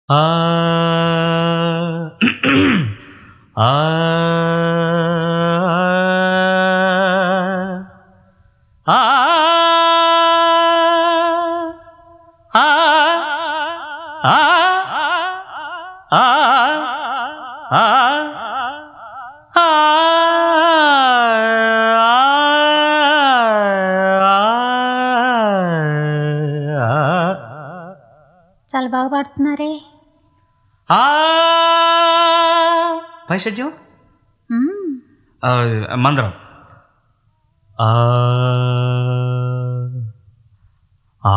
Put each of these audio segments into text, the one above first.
ఆ ఆ ఆ ఆ ఆ ఆ చాలా బాగా పాడుతున్నారే పైషడ్యం మ్మ్. మందరం ఆ ఆ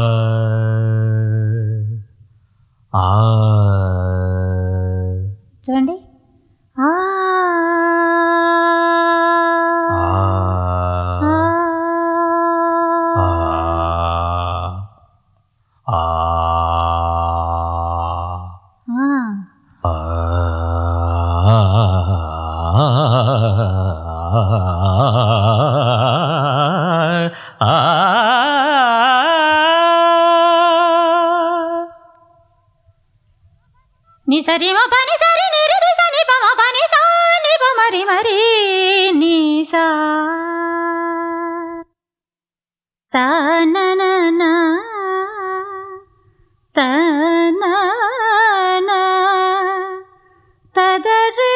ఆ చూడండి ఆ ఆ ఆ. ఆ ఆ. నీ సరి మా పని సరి నీ రి రి సని ప మా పని సా ని ప మరి మరి నీ సా తా నా నా నా తా నా నా తదరే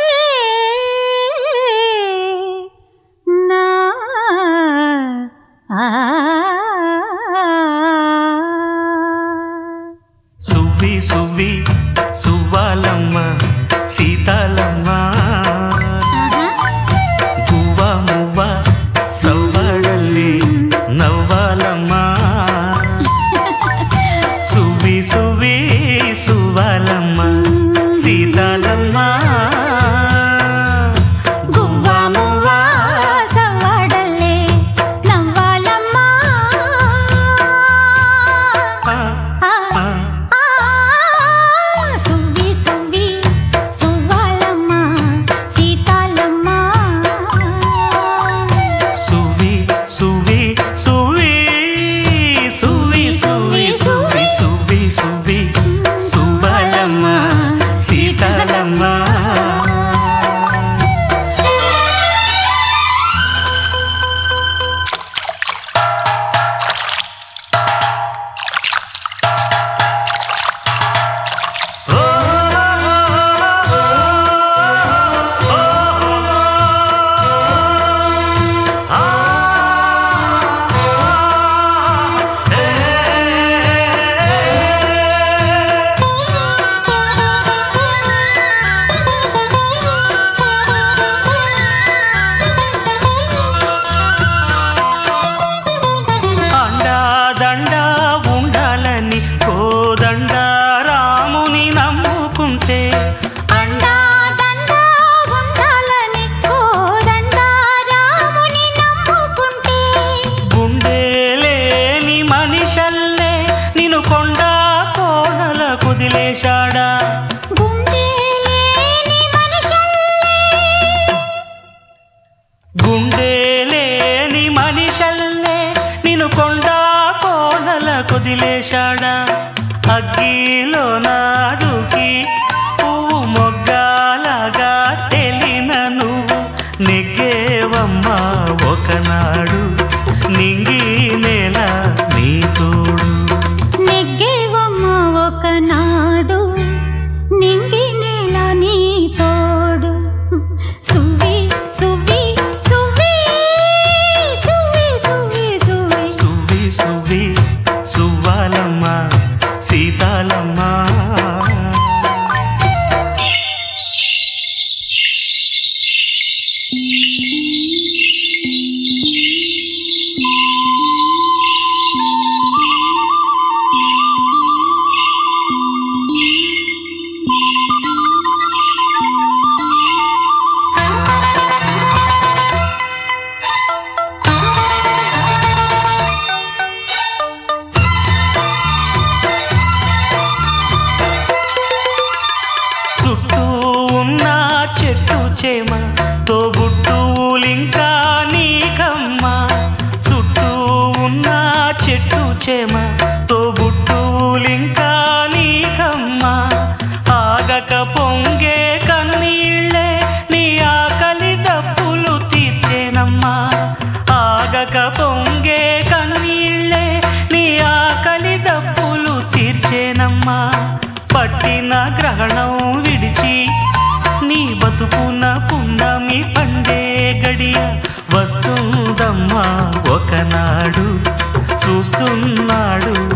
నా ఆ సువ్వి సువ్వి సువ్వాలమ్మ సీతాలమ్మ గువ్వ మువ్వ సవ్వడల్లి నవ్వాలమ్మ సువ్వి సువ్వి సువ్వాలమ్మ సీతాలమ్మ గువ్వ మువ్వ సవ్వడల్లే నవ్వాలమ్మా ఆ, ఆ, ఆ. ఆ, సువ్వి సువ్వి సువ్వాలమ్మ సీతాలమ్మ సువి సువి సువి సువి సువి సువి సువి సువి సుబలమ్మ సీతాలమ్మ అండా దండా ఉండాలని కోదండ రాముని నమ్ముకుంటే అండా దండా ఉండాలని కోదండా రాముని నమ్ముకుంటే గుండె లేని మనిషల్లే నిన్ను కొండ కోనల కుదిలేశాడా గుండె లేని మనుషుల్లే గుండె లేని మనిషల్లే నిన్ను కొండ కోనల కుదిలేశాడా అగ్గిలో నాదుకి పువ్వు మొగ్గాలగా తెలిన నువ్వు నెగ్గేవమ్మా ఒకనాడు నింగి నేల నీ తోడు నెగ్గేవమ్మ ఒకనాడు నింగి నేల నీ తోడు సువ్వి సువ్వి సువ్వి సువ్వి సువ్వి సువ్వి సువి సువి సువ్వాలమ్మ సీతాలమ్మ చుట్టూ ఉన్న చెట్టు చేమ తోబుట్టువులింకా నీకమ్మ చుట్టూ ఉన్న చెట్టు చేమ తోబుట్టువులింకా నీకమ్మ ఆగక పొంగే కన్నీళ్ళే నీ ఆకలి దప్పులు తీర్చేనమ్మా పట్టిన గ్రహణం విడిచి నీ బతుకున పున్నమి పండే గడియ వస్తుందమ్మా ఒకనాడు చూస్తున్నాడు